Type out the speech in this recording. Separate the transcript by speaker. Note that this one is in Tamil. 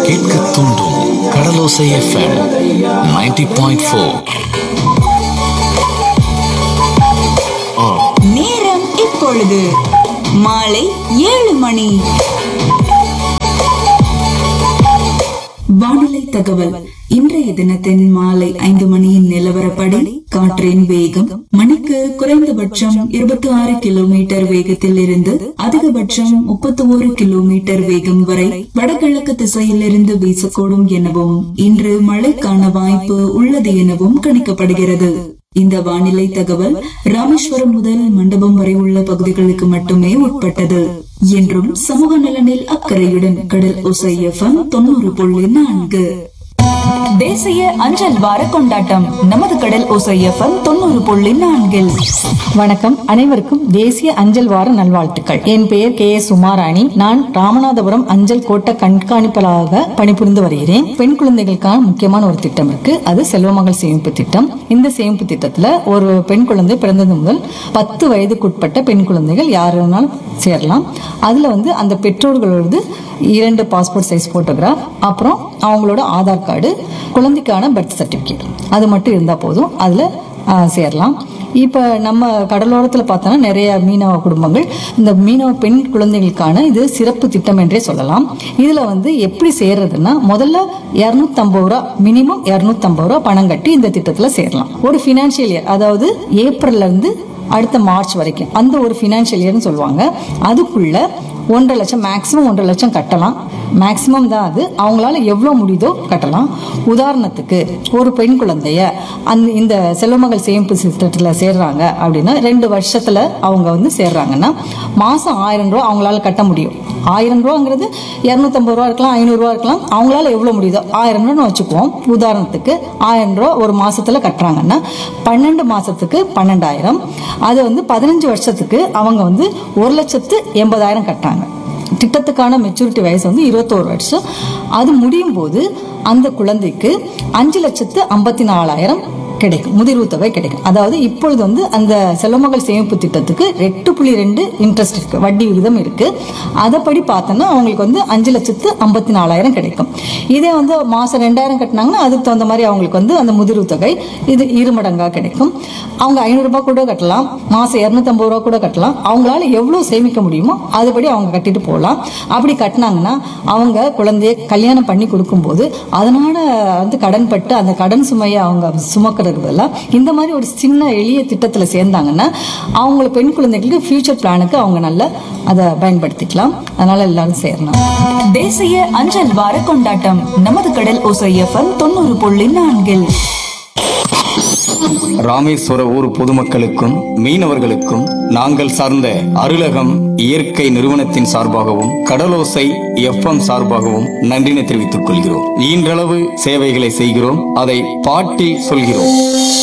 Speaker 1: கேட்க தூண்டும் கடலோசை எஃப்எம் 90.4 பாயிண்ட் ஃபோர்
Speaker 2: நேரம் இப்பொழுது மாலை ஏழு மணி வானிலை தகவல் இன்றைய தினத்தின் மாலை ஐந்து மணியின் நிலவரப்படி காற்றின் வேகம் மணிக்கு குறைந்தபட்சம் இருபத்தி ஆறு கிலோமீட்டர் வேகத்தில் இருந்து அதிகபட்சம் முப்பத்தி ஒரு கிலோமீட்டர் வேகம் வரை வடகிழக்கு திசையிலிருந்து வீசக்கூடும் எனவும் இன்று மழைக்கான வாய்ப்பு உள்ளது எனவும் கணிக்கப்படுகிறது இந்த வானிலை தகவல் ராமேஸ்வரம் முதல் மண்டபம் வரை உள்ள பகுதிகளுக்கு மட்டுமே உட்பட்டது என்றும் சமூக நலனில் அக்கறையுடன் கடல் ஒசை எஃப்எம் தொண்ணூறு புள்ளி நான்கு தேசிய அஞ்சல் வார கொண்டாட்டம் நமது கடல் ஒசை எஃப்எம் தொண்ணூறு புள்ளி நான்கில்
Speaker 3: வணக்கம் அனைவருக்கும் தேசிய அஞ்சல் வார நல்வாழ்த்துக்கள் என் பெயர் கே எஸ் உமாராணி நான் ராமநாதபுரம் அஞ்சல் கோட்ட கண்காணிப்பாளராக பணிபுரிந்து வருகிறேன் பெண் குழந்தைகளுக்கான முக்கியமான ஒரு திட்டம் இருக்கு அது செல்வமகள் சேமிப்பு திட்டம் இந்த சேமிப்பு திட்டத்துல ஒரு பெண் குழந்தை பிறந்தது முதல் பத்து வயதுக்குட்பட்ட பெண் குழந்தைகள் யார் வேணாலும் சேரலாம் அதுல வந்து அந்த பெற்றோர்களோடது இரண்டு பாஸ்போர்ட் சைஸ் போட்டோகிராஃப் அப்புறம் அவங்களோட ஆதார் கார்டு குழந்தைக்கான பர்த் சர்டிஃபிகேட் அது மட்டும் இருந்தால் போதும் அதில் சேரலாம் இப்போ நம்ம கடலோரத்தில் பார்த்தோன்னா நிறைய மீனவ குடும்பங்கள் இந்த மீனவ பெண் குழந்தைகளுக்கான இது சிறப்பு திட்டம் என்றே சொல்லலாம் இதில் வந்து எப்படி சேர்றதுன்னா முதல்ல இரநூத்தம்பது ரூபா மினிமம் இரநூத்தம்பது ரூபா பணம் கட்டி இந்த திட்டத்தில் சேரலாம் ஒரு ஃபினான்ஷியல் இயர் அதாவது ஏப்ரல்ல இருந்து அடுத்த மார்ச் வரைக்கும் அந்த ஒரு ஃபினான்ஷியல் இயர்னு சொல்லுவாங்க அதுக்குள்ள ஒன்றரை லட்சம் மேக்ஸிமம் ஒன்றரை லட்சம் கட்டலாம் மேக்ஸிமம் தான் அது அவங்களால எவ்வளோ முடியுதோ கட்டலாம் உதாரணத்துக்கு ஒரு பெண் குழந்தைய அந்த இந்த செல்வமகள் சேமிப்பு திட்டத்தில் சேர்றாங்க அப்படின்னா ரெண்டு வருஷத்துல அவங்க வந்து சேர்றாங்கன்னா மாசம் ஆயிரம் ரூபா அவங்களால கட்ட முடியும் ஆயிரம் ரூபாங்கிறது இரநூத்தம்பது ரூபா இருக்கலாம் ஐநூறுரூவா இருக்கலாம் அவங்களால எவ்வளோ முடியுதோ ஆயிரம் ரூபான்னு வச்சுக்குவோம் உதாரணத்துக்கு ஆயிரம் ரூபா ஒரு மாசத்துல கட்டுறாங்கன்னா பன்னெண்டு மாசத்துக்கு பன்னெண்டாயிரம் அது வந்து பதினஞ்சு வருஷத்துக்கு அவங்க வந்து ஒரு லட்சத்து எண்பதாயிரம் கட்டுறாங்க திட்டத்துக்கான மெச்சூரிட்டி வயசு வந்து இருபத்தோரு வருஷம் அது முடியும் போது அந்த குழந்தைக்கு அஞ்சு லட்சத்து ஐம்பத்தி நாலாயிரம் கிடைக்கும் முதிர்வு தொகை கிடைக்கும் அதாவது இப்பொழுது வந்து அந்த செல்வமகள் சேமிப்பு திட்டத்துக்கு எட்டு புள்ளி ரெண்டு இன்ட்ரெஸ்ட் இருக்கு வட்டி விகிதம் இருக்கு அதைப்படி பார்த்தோன்னா அவங்களுக்கு வந்து அஞ்சு லட்சத்து ஐம்பத்தி நாலாயிரம் கிடைக்கும் இதே வந்து மாசம் ரெண்டாயிரம் கட்டினாங்கன்னா அதுக்கு தகுந்த மாதிரி அவங்களுக்கு வந்து அந்த முதிர்வு தொகை இது இரு மடங்கா கிடைக்கும் அவங்க ஐநூறு ரூபாய் கூட கட்டலாம் மாசம் இரநூத்தம்பது ரூபா கூட கட்டலாம் அவங்களால எவ்வளவு சேமிக்க முடியுமோ அதுபடி அவங்க கட்டிட்டு போகலாம் அப்படி கட்டினாங்கன்னா அவங்க குழந்தைய கல்யாணம் பண்ணி கொடுக்கும்போது அதனால வந்து கடன் பட்டு அந்த கடன் சுமையை அவங்க சுமக்கிறதுக்கு பதிலாக இந்த மாதிரி ஒரு சின்ன எளிய திட்டத்துல சேர்ந்தாங்கன்னா அவங்கள பெண் குழந்தைகளுக்கு ஃபியூச்சர் பிளானுக்கு அவங்க நல்லா அதை பயன்படுத்திக்கலாம் அதனால எல்லாரும் சேரணும்
Speaker 2: தேசிய அஞ்சல் வார கொண்டாட்டம் நமது கடல் ஒசை எஃப்எம் தொண்ணூறு புள்ளி நான்கில்
Speaker 4: ராமேஸ்வர ஊர் பொதுமக்களுக்கும் மீனவர்களுக்கும் நாங்கள் சார்ந்த அருளகம் இயற்கை நிறுவனத்தின் சார்பாகவும் கடலோசை எஃப்எம் சார்பாகவும் நன்றினை தெரிவித்துக் கொள்கிறோம் ஈன்றளவு சேவைகளை செய்கிறோம் அதை பாட்டில் சொல்கிறோம்